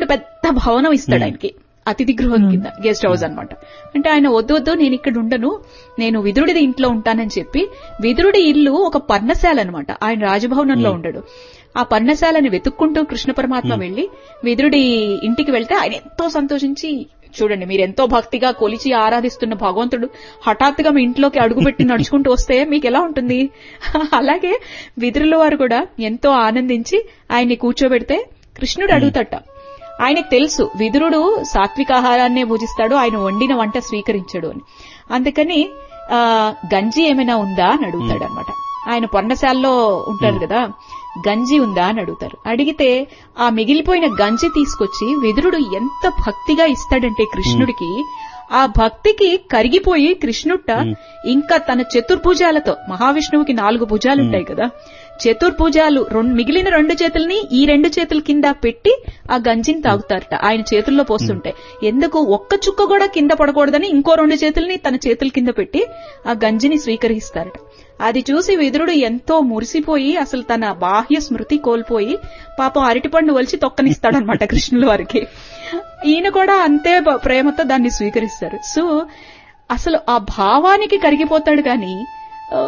పెద్ద భవనం ఇస్తాడు ఆయనకి అతిథి గృహం కింద గెస్ట్ హౌస్ అన్నమాట అంటే ఆయన వద్దు వద్దు నేను ఇక్కడ ఉండను నేను విదురుడిది ఇంట్లో ఉంటానని చెప్పి విదురుడి ఇల్లు ఒక పర్ణశాల అనమాట ఆయన రాజభవనంలో ఉండడు ఆ పర్ణశాలని వెతుక్కుంటూ కృష్ణ పరమాత్మ వెళ్లి విదురుడి ఇంటికి వెళ్తే ఆయన ఎంతో సంతోషించి చూడండి మీరు ఎంతో భక్తిగా కొలిచి ఆరాధిస్తున్న భగవంతుడు హఠాత్తుగా మీ ఇంట్లోకి అడుగుపెట్టి నడుచుకుంటూ వస్తే మీకు ఎలా ఉంటుంది అలాగే విదురుల వారు కూడా ఎంతో ఆనందించి ఆయన్ని కూర్చోబెడితే కృష్ణుడు అడుగుతట ఆయనకు తెలుసు విదురుడు సాత్విక ఆహారాన్నే భుజిస్తాడు ఆయన వండిన వంట స్వీకరించడు అని అందుకని ఆ గంజి ఏమైనా ఉందా అని అడుగుతాడు అనమాట ఆయన పర్ణశాలలో ఉంటారు కదా గంజి ఉందా అని అడుగుతారు అడిగితే ఆ మిగిలిపోయిన గంజి తీసుకొచ్చి విదురుడు ఎంత భక్తిగా ఇస్తాడంటే కృష్ణుడికి ఆ భక్తికి కరిగిపోయి కృష్ణుట్ట ఇంకా తన చతుర్భుజాలతో మహావిష్ణువుకి నాలుగు భుజాలు ఉంటాయి కదా చతుర్భుజాలు రెండు మిగిలిన రెండు చేతుల్ని ఈ రెండు చేతుల కింద పెట్టి ఆ గంజిని తాగుతారట ఆయన చేతుల్లో పోస్తుంటే ఎందుకు ఒక్క చుక్క కూడా కింద పడకూడదని ఇంకో రెండు చేతుల్ని తన చేతుల కింద పెట్టి ఆ గంజిని స్వీకరిస్తారట అది చూసి విదురుడు ఎంతో మురిసిపోయి అసలు తన బాహ్య స్మృతి కోల్పోయి పాపం అరటిపండు వలిచి తొక్కనిస్తాడనమాట కృష్ణుల వారికి ఈయన కూడా అంతే బ- ప్రేమతో దాన్ని స్వీకరిస్తారు సో అసలు ఆ భావానికి కరిగిపోతాడు కానీ ఆ,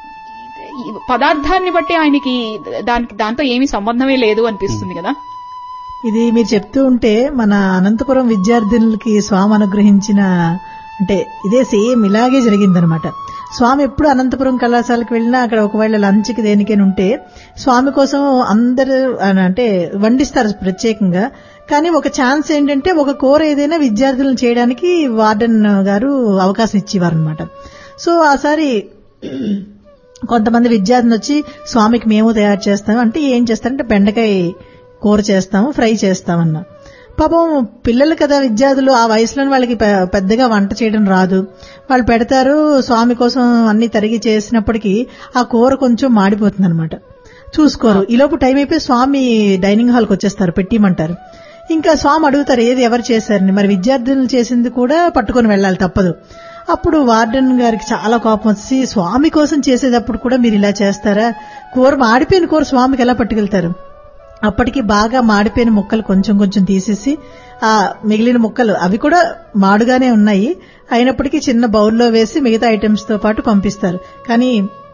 ఈ పదార్థాన్ని బట్టి ఆయనకి దానికి దాంతో ఏమీ సంబంధమే లేదు అనిపిస్తుంది కదా ఇది మీరు చెప్తూ ఉంటే మన అనంతపురం విద్యార్థినులకి స్వామి అనుగ్రహించిన అంటే ఇదే సేమ్ ఇలాగే జరిగిందనమాట స్వామి ఎప్పుడు అనంతపురం కళాశాలకు వెళ్ళినా అక్కడ ఒకవేళ లంచ్కి దేనికైనా ఉంటే స్వామి కోసం అందరూ అన- అంటే వండిస్తారు ప్రత్యేకంగా కానీ ఒక ఛాన్స్ ఏంటంటే ఒక కూర ఏదైనా విద్యార్థులను చేయడానికి వార్డెన్ గారు అవకాశం ఇచ్చేవారు అనమాట సో ఆసారి కొంతమంది విద్యార్థులు వచ్చి స్వామికి మేము తయారు చేస్తాం అంటే ఏం చేస్తారంటే బెండకాయ కూర చేస్తాము ఫ్రై చేస్తామన్నా పాపం పిల్లలు కదా విద్యార్థులు ఆ వయసులోని వాళ్ళకి పె- పెద్దగా వంట చేయడం రాదు వాళ్ళు పెడతారు స్వామి కోసం అన్ని తరిగి చేసినప్పటికీ ఆ కూర కొంచెం మాడిపోతుంది అనమాట చూసుకోరు ఈలోపు టైం అయిపోయి స్వామి డైనింగ్ హాల్కి వచ్చేస్తారు పెట్టిమంటారు ఇంకా స్వామి అడుగుతారు ఏది ఎవరు చేశారని మరి విద్యార్థులు చేసింది కూడా పట్టుకొని వెళ్ళాలి తప్పదు అప్పుడు వార్డెన్ గారికి చాలా కోపం వచ్చి స్వామి కోసం చేసేటప్పుడు కూడా మీరు ఇలా చేస్తారా కూర మాడిపోయిన కూర స్వామికి ఎలా పట్టుకెళ్తారు అప్పటికి బాగా మాడిపోయిన ముక్కలు కొంచెం కొంచెం తీసేసి ఆ మిగిలిన ముక్కలు అవి కూడా మాడుగానే ఉన్నాయి అయినప్పటికీ చిన్న బౌల్లో వేసి మిగతా ఐటమ్స్ తో పాటు పంపిస్తారు కానీ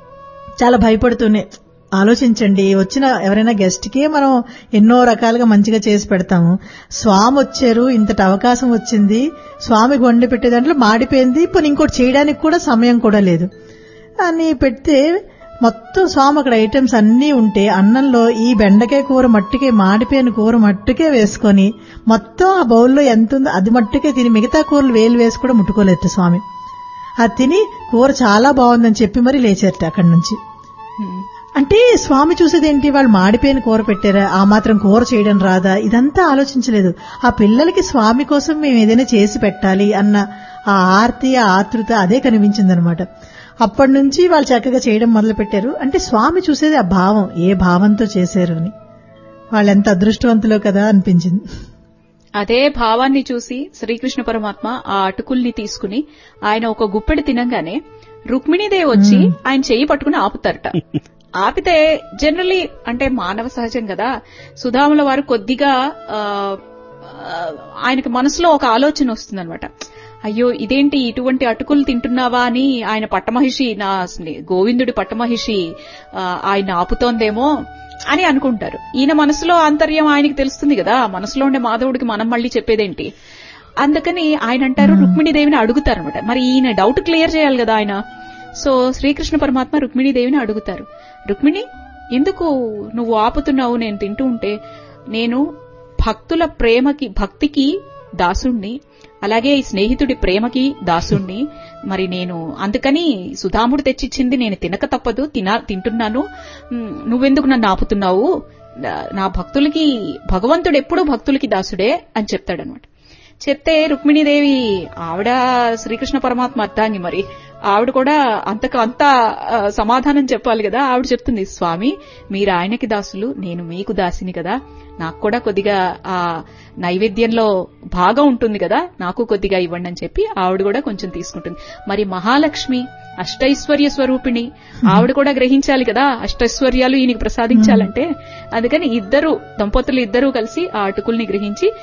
చాలా భయపడుతూనే ఆలోచించండి వచ్చిన ఎవరైనా గెస్ట్ కి మనం ఎన్నో రకాలుగా మంచిగా చేసి పెడతాము స్వామి వచ్చారు ఇంతటి అవకాశం వచ్చింది స్వామికి వండి పెట్టే దాంట్లో మాడిపోయింది ఇప్పుడు ఇంకోటి చేయడానికి కూడా సమయం కూడా లేదు అని పెడితే మొత్తం స్వామి అక్కడ ఐటమ్స్ అన్నీ ఉంటే అన్నంలో ఈ బెండకాయ కూర మట్టుకే మాడిపోయిన కూర మట్టుకే వేసుకొని మొత్తం ఆ బౌల్లో ఎంత ఉందో అది మట్టుకే తిని మిగతా కూరలు వేలు వేసి కూడా ముట్టుకోలేదు స్వామి అది తిని కూర చాలా బాగుందని చెప్పి మరి లేచారట అక్కడి నుంచి హ్మ్. అంటే స్వామి చూసేది ఏంటి వాళ్ళు మాడిపోయిన కూర పెట్టారా ఆ మాత్రం కూర చేయడం రాదా ఇదంతా ఆలోచించలేదు ఆ పిల్లలకి స్వామి కోసం మేము ఏదైనా చేసి పెట్టాలి అన్న ఆ ఆర్తి ఆ ఆతృత అదే కనిపించిందనమాట అప్పటి నుంచి వాళ్ళు చక్కగా చేయడం మొదలు పెట్టారు అంటే స్వామి చూసేది ఆ భావం ఏ భావంతో చేశారు అని వాళ్ళు ఎంత అదృష్టవంతులో కదా అనిపించింది అదే భావాన్ని చూసి శ్రీకృష్ణ పరమాత్మ ఆ అటుకుల్ని తీసుకుని ఆయన ఒక గుప్పెడు తినంగానే రుక్మిణీదేవి వచ్చి ఆయన చెయ్యి పట్టుకుని ఆపుతారట ఆపితే జనరలీ అంటే మానవ సహజం కదా సుధాముల వారు కొద్దిగా ఆ, ఆ, ఆయనకి మనసులో ఒక ఆలోచన వస్తుందన్నమాట అయ్యో ఇదేంటి ఇటువంటి అటుకులు తింటున్నావా అని ఆయన పట్టమహిషి నా స్నే- గోవిందుడి పట్టమహిషి ఆ, ఆయన ఆపుతోందేమో అని అనుకుంటారు ఈయన మనసులో ఆంతర్యం ఆయనకి తెలుస్తుంది కదా మనసులో ఉండే మాధవుడికి మనం మళ్ళీ చెప్పేదేంటి అందుకని ఆయన అంటారు రుక్మిణీదేవిని అడుగుతారనమాట మరి ఈయన డౌట్ క్లియర్ చేయాలి కదా ఆయన సో శ్రీకృష్ణ పరమాత్మ రుక్మిణీదేవిని అడుగుతారు రుక్మిణి ఎందుకు నువ్వు ఆపుతున్నావు నేను తింటూ ఉంటే నేను భక్తుల ప్రేమకి భక్తికి దాసుణ్ణి అలాగే ఈ స్నేహితుడి ప్రేమకి దాసుణ్ణి మరి నేను అందుకని సుధాముడు తెచ్చిచ్చింది నేను తినక తప్పదు తినా తింటున్నాను ఉమ్, నువ్వెందుకు నన్ను ఆపుతున్నావు నా- నా భక్తులకి భగవంతుడు ఎప్పుడూ భక్తులకి దాసుడే అని చెప్తాడనమాట చెప్తే రుక్మిణీదేవి ఆవిడ శ్రీకృష్ణ పరమాత్మ అర్థాంగి మరి ఆవిడ కూడా అంతకు అంత ఆ, సమాధానం చెప్పాలి కదా ఆవిడ చెప్తుంది స్వామి మీరు ఆయనకి దాసులు నేను మీకు దాసిని కదా నాకు కూడా కొద్దిగా ఆ నైవేద్యంలో భాగం ఉంటుంది కదా నాకు కొద్దిగా ఇవ్వండి అని చెప్పి ఆవిడ కూడా కొంచెం తీసుకుంటుంది మరి మహాలక్ష్మి అష్టైశ్వర్య స్వరూపిణి ఆవిడ కూడా గ్రహించాలి కదా అష్టైశ్వర్యాలు ఈయనకి ప్రసాదించాలంటే అందుకని ఇద్దరు దంపతులు ఇద్దరూ కలిసి ఆ అటుకుల్ని గ్రహించి